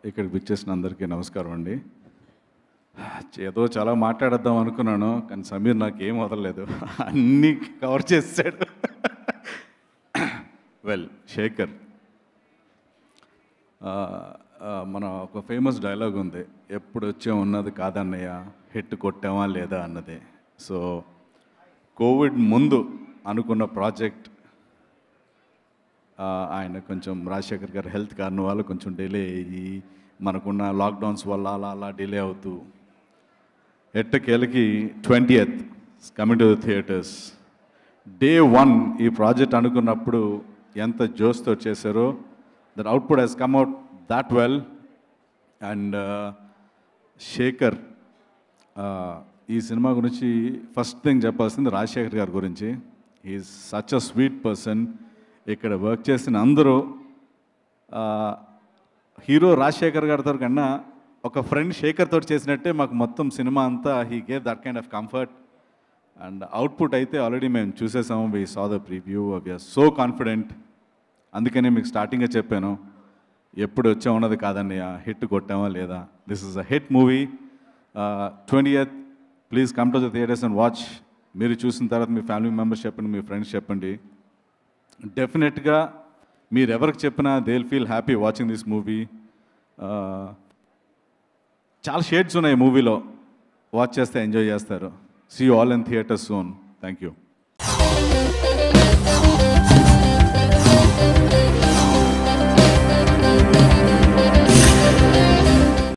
ఇక్కడికి విచ్చేసిన అందరికీ నమస్కారం అండి ఏదో చాలా మాట్లాడద్దాం అనుకున్నాను కానీ సమీర్ నాకు ఏం వదలలేదు అన్నీ కవర్ చేసాడు వెల్ శేఖర్ ఆ, ఆ, మన ఒక ఫేమస్ డైలాగ్ ఉంది ఎప్పుడు వచ్చే ఉన్నది కాదన్నయ్య హిట్ కొట్టామా లేదా అన్నది సో కోవిడ్ ముందు అనుకున్న ప్రాజెక్ట్ ఆ, ఆయన కొంచెం రాజశేఖర్ గారి హెల్త్ కారణం వల్ల కొంచెం డిలే అయ్యి మనకున్న లాక్డౌన్స్ వల్ల అలా అలా డిలే అవుతూ ఎట్టకేలకి twenty eighth coming to theatres day one ఈ ప్రాజెక్ట్ అనుకున్నప్పుడు ఎంత జోస్తో చేశారో that output has come out that well and Shekhar ఈ సినిమా గురించి ఫస్ట్ థింగ్ చెప్పాల్సింది రాజశేఖర్ గారి గురించి is such a sweet person ఇక్కడ వర్క్ చేసిన అందరూ హీరో రాజశేఖర్ గారితో కన్నా ఒక ఫ్రెండ్ శేఖర్ తోటి చేసినట్టే మాకు మొత్తం సినిమా అంతా he gave that kind of comfort and output అయితే ఆల్రెడీ మేము చూసేసాము we saw the preview we're so confident అందుకనే మీకు స్టార్టింగే చెప్పాను ఎప్పుడు వచ్చా ఉన్నది కాదండి హిట్ కొట్టామా లేదా this is a hit movie twenty eighth please come to the theatres and watch మీరు చూసిన తర్వాత మీ ఫ్యామిలీ మెంబర్స్ చెప్పండి మీ ఫ్రెండ్స్ చెప్పండి డెఫినెట్గా మీరు ఎవరికి చెప్పినా they will feel happy watching this movie చాలా షేడ్స్ ఉన్నాయి మూవీలో వాచ్ చేస్తే ఎంజాయ్ చేస్తారు see all in theatres soon thank you